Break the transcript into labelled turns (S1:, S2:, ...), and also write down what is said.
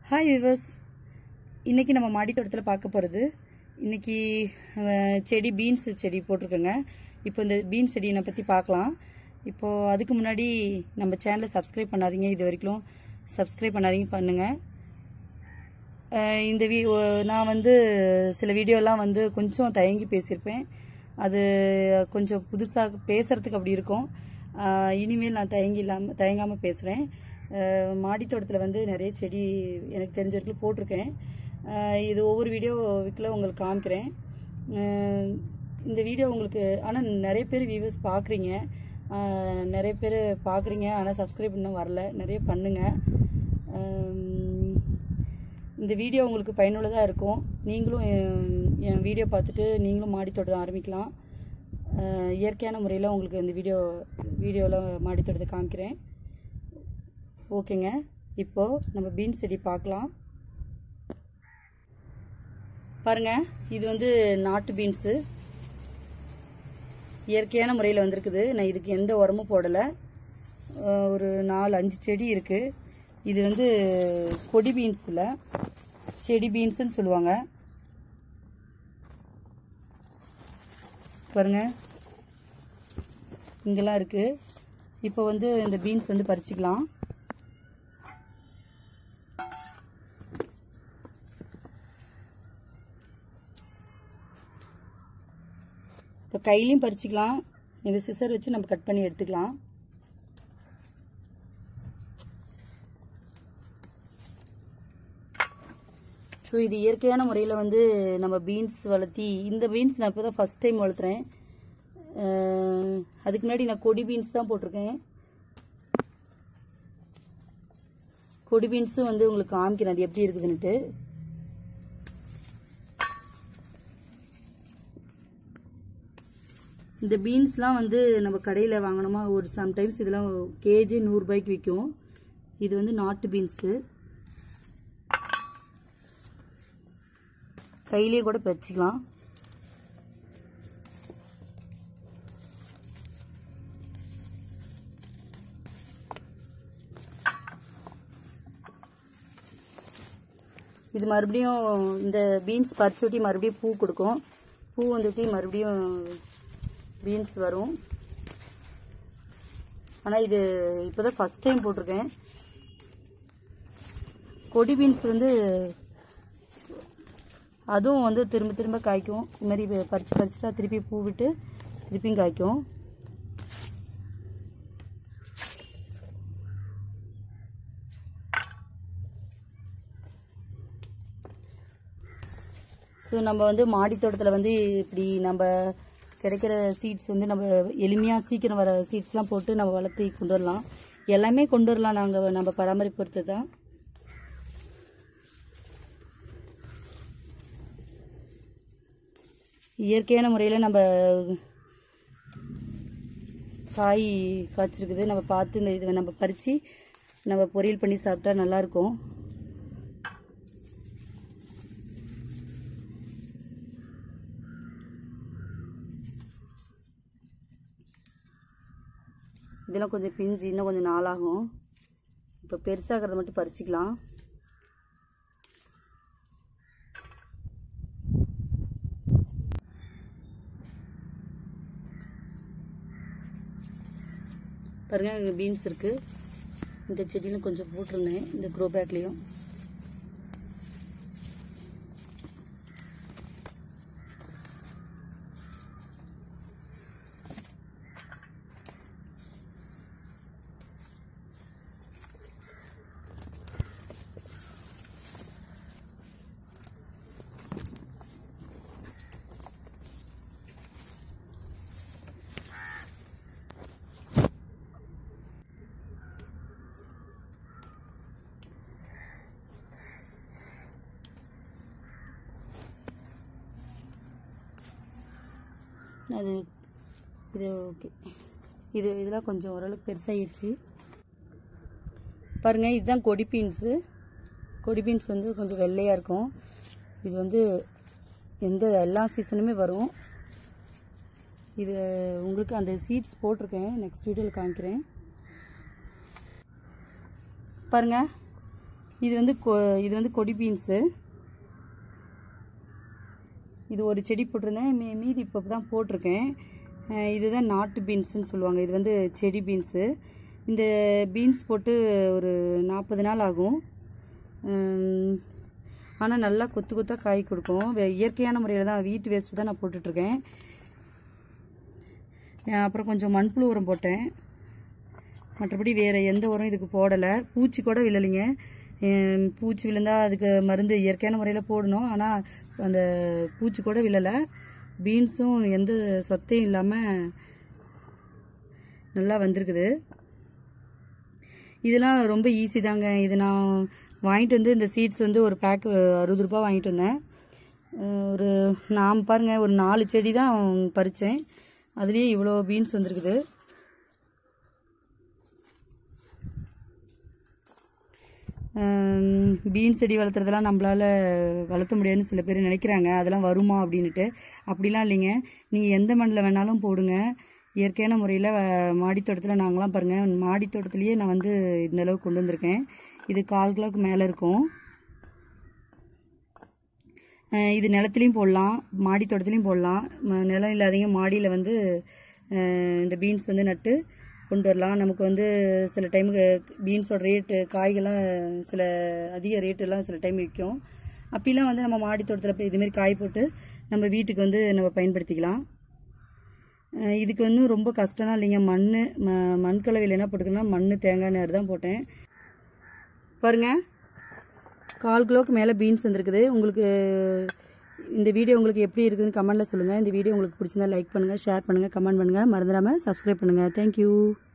S1: hi viewers இன்னைக்கு நம்ம மாடி தோட்டத்தில் பார்க்க போகிறது இன்னைக்கு அஹ், செடி பீன்ஸ் செடி போட்டிருக்கோங்க இப்போ இந்த பீன்ஸ் செடியை பற்றி பார்க்கலாம் இப்போ அதுக்கு முன்னாடி நம்ம சேனலை சப்ஸ்கிரைப் பண்ணாதீங்க இது வரைக்கும் சப்ஸ்கிரைப் பண்ணாதீங்க பண்ணுங்கள் அஹ், இந்த வீ ஒ- நான் வந்து சில வீடியோலாம் வந்து கொஞ்சம் தயங்கி பேசியிருப்பேன் அது கொஞ்சம் புதுசாக பேசுறதுக்கு அப்படி இருக்கும் அஹ், இனிமேல் நான் தயங்கி இல்லாமல் தயங்காமல் பேசுகிறேன் மாடித்தோட்டத்தில் வந்து நிறைய செடி எனக்கு தெரிஞ்ச வரைக்கும் போட்டிருக்கேன் அஹ், இது ஒவ்வொரு வீடியோவுக்குள்ள உங்களுக்கு காமிக்கிறேன் அஹ், இந்த வீடியோ உங்களுக்கு ஆனால் நிறைய பேர் வியூவர்ஸ் பார்க்குறீங்க நிறைய பேர் பார்க்குறீங்க ஆனால் சப்ஸ்கிரைப் இன்னும் வரல நிறைய பண்ணுங்கள் அஹ், இந்த வீடியோ உங்களுக்கு பயனுள்ளதாக இருக்கும் நீங்களும் என்- என் வீடியோ பார்த்துட்டு நீங்களும் மாடி தோட்டம் ஆரம்பிக்கலாம் அஹ் இயற்கையான முறையில் உங்களுக்கு இந்த வீடியோ வீடியோவில் மாடி தோட்டத்தை காமிக்கிறேன் ஓகேங்க இப்போது நம்ம பீன்ஸ் செடி பார்க்கலாம் பாருங்க இது வந்து நாட்டு பீன்ஸு இயற்கையான முறையில் வந்திருக்குது நான் இதுக்கு எந்த உரமும் போடலை அஹ் ஒரு நாலு அஞ்சு செடி இருக்குது இது வந்து கொடி பீன்ஸில் செடி பீன்ஸுன்னு சொல்லுவாங்க பாருங்க இங்கெல்லாம் இருக்குது இப்போ வந்து இந்த பீன்ஸ் வந்து பறிச்சுக்கலாம் இப்போ கையிலையும் பறிச்சுக்கலாம் இது சிசர் வச்சு நம்ம கட் பண்ணி எடுத்துக்கலாம் ஸோ இது இயற்கையான முறையில் வந்து நம்ம பீன்ஸ் வளர்த்தி இந்த பீன்ஸ் நான் இப்போ தான் ஃபஸ்ட் டைம் வளர்த்துறேன் அஹ், அதுக்கு முன்னாடி நான் கொடி பீன்ஸ் தான் போட்டிருக்கேன் கொடி பீன்ஸும் வந்து உங்களுக்கு காமிக்கிறேன் அது எப்படி இருக்குதுன்னுட்டு இந்த பீன்ஸ்லாம் வந்து நம்ம கடையில் வாங்கினோமா ஒரு சம்டைம்ஸ் இதெல்லாம் கேஜி நூறுரூபாய்க்கு விற்கும் இது வந்து நாட்டு பீன்ஸு கையிலேயே கூட பறிச்சுக்கலாம் இது மறுபடியும் இந்த பீன்ஸ் பறிச்சுட்டி மறுபடியும் பூ கொடுக்கும் பூ வந்துட்டு மறுபடியும் பீன்ஸ் வரும் ஆனால் இது இப்போ தான் ஃபஸ்ட் டைம் போட்டிருக்கேன் கொடி பீன்ஸ் வந்து அதுவும் வந்து திரும்ப திரும்ப காய்க்கும் இது மாதிரி இது பறிச்சு பறிச்சுட்டா திருப்பி பூ விட்டு திருப்பியும் காய்க்கும் ஸோ நம்ம வந்து மாடி தோட்டத்தில் வந்து இப்படி நம்ம கிடைக்கிற சீட்ஸ் வந்து நம்ம எளிமையாக சீக்கிரம் வர சீட்ஸ்லாம் போட்டு நம்ம வளர்த்தி கொண்டு வரலாம் எல்லாமே கொண்டு வரலாம் நாங்கள் நம்ம பராமரிப்பு பொறுத்து தான் இயற்கையான முறையில் நம்ம காய் காய்ச்சிருக்குது நம்ம பார்த்து இந்த இதை நம்ம பறித்து நம்ம பொரியல் பண்ணி சாப்பிட்டா நல்லாயிருக்கும் இதெல்லாம் கொஞ்சம் பிஞ்சு இன்னும் கொஞ்சம் நாளாகும் இப்போ பெருசாகிறத மட்டும் பறிச்சுக்கலாம் பாருங்க இங்கே பீன்ஸ் இருக்குது இந்த செடியிலும் கொஞ்சம் போட்டிருந்தேன் இந்த க்ரோ பேக்லேயும் அது இது ஓகே இது இதெல்லாம் கொஞ்சம் ஓரளவுக்கு பெருசாகிடுச்சு பாருங்கள் இதுதான் கொடி பீன்ஸு கொடி பீன்ஸ் வந்து கொஞ்சம் வெள்ளையாக இருக்கும் இது வந்து எந்த எல்லா சீசனுமே வரும் இது உங்களுக்கு அந்த சீட்ஸ் போட்டிருக்கேன் நெக்ஸ்ட் வீடியோவில் காமிக்கிறேன் பாருங்க இது வந்து கொ- இது வந்து கொடி பீன்ஸு இது ஒரு செடி போட்டிருந்தேன் மீ மீதி இப்போ தான் போட்டிருக்கேன் அஹ் இதுதான் நாட்டு பீன்ஸுன்னு சொல்லுவாங்க இது வந்து செடி பீன்ஸு இந்த பீன்ஸ் போட்டு ஒரு நாற்பது நாள் ஆகும் ஆனால் நல்லா கொத்து கொத்தாக காய் கொடுக்கும் வே- இயற்கையான முறையில் தான் வீட்டு வேஸ்ட்டு தான் நான் போட்டுட்ருக்கேன் அப்புறம் கொஞ்சம் மண்புழு உரம் போட்டேன் மற்றபடி வேறு எந்த உரம் இதுக்கு போடலை பூச்சி கூட விழலைங்க ஹம், பூச்சி விழுந்தால் அதுக்கு மருந்து இயற்கையான முறையில் போடணும் ஆனால் அந்த பூச்சி கூட விழலை பீன்ஸும் எந்த சொத்தையும் இல்லாமல் நல்லா வந்திருக்குது இதெல்லாம் ரொம்ப ஈஸி தாங்க இது நான் வாங்கிட்டு வந்து இந்த சீட்ஸ் வந்து ஒரு பேக் அறுபது ரூபாய் வாங்கிட்டு வந்தேன் அஹ் ஒரு நான் பாருங்கள் ஒரு நாலு செடி தான் பறித்தேன் அதுலேயே இவ்வளோ பீன்ஸ் வந்திருக்குது பீன்ஸ் செடி வளர்த்துறதெல்லாம் நம்மளால வளர்த்த முடியாதுன்னு சில பேர் நினைக்கிறாங்க அதெல்லாம் வருமா அப்படின்ட்டு அப்படிலாம் இல்லைங்க நீங்கள் எந்த மண்ணில் வேணாலும் போடுங்க இயற்கையான முறையில் மாடி தோட்டத்தில் நாங்களாம் பாருங்கள் மாடி தோட்டத்திலேயே நான் வந்து இந்த அளவுக்கு கொண்டு வந்திருக்கேன் இது கால் கிலோவுக்கு மேலே இருக்கும் அஹ் இது நிலத்துலையும் போடலாம் மாடி தோட்டத்துலையும் போடலாம் ம- நிலம் இல்லாதீங்க மாடியில் வந்து அஹ் இந்த பீன்ஸ் வந்து நட்டு கொண்டு வரலாம் நமக்கு வந்து சில டைமுக்கு பீன்ஸோட ரேட்டு காய்கள்லாம் சில அதிக ரேட்டெல்லாம் சில டைம் விற்கும் அப்படிலாம் வந்து நம்ம மாடி தோட்டத்தில் போய் இதுமாரி காய் போட்டு நம்ம வீட்டுக்கு வந்து நம்ம பயன்படுத்திக்கலாம் அஹ் இதுக்கு வந்து ரொம்ப கஷ்டம்லாம் இல்லைங்க மண் ம மண் கலவையில் என்ன போட்டுக்கணும்னா மண் தேங்காய் நேர் தான் போட்டேன் பாருங்க கால் கிலோவுக்கு மேலே பீன்ஸ் வந்திருக்குது உங்களுக்கு இந்த வீடியோ உங்களுக்கு எப்படி இருக்குதுன்னு கமெண்ட்டில் சொல்லுங்கள் இந்த வீடியோ உங்களுக்கு பிடிச்சிருந்தா லைக் பண்ணுங்கள் ஷேர் பண்ணுங்கள் கமெண்ட் பண்ணுங்கள் மறந்துடாமல் சப்ஸ்கிரைப் பண்ணுங்கள் தேங்க்யூ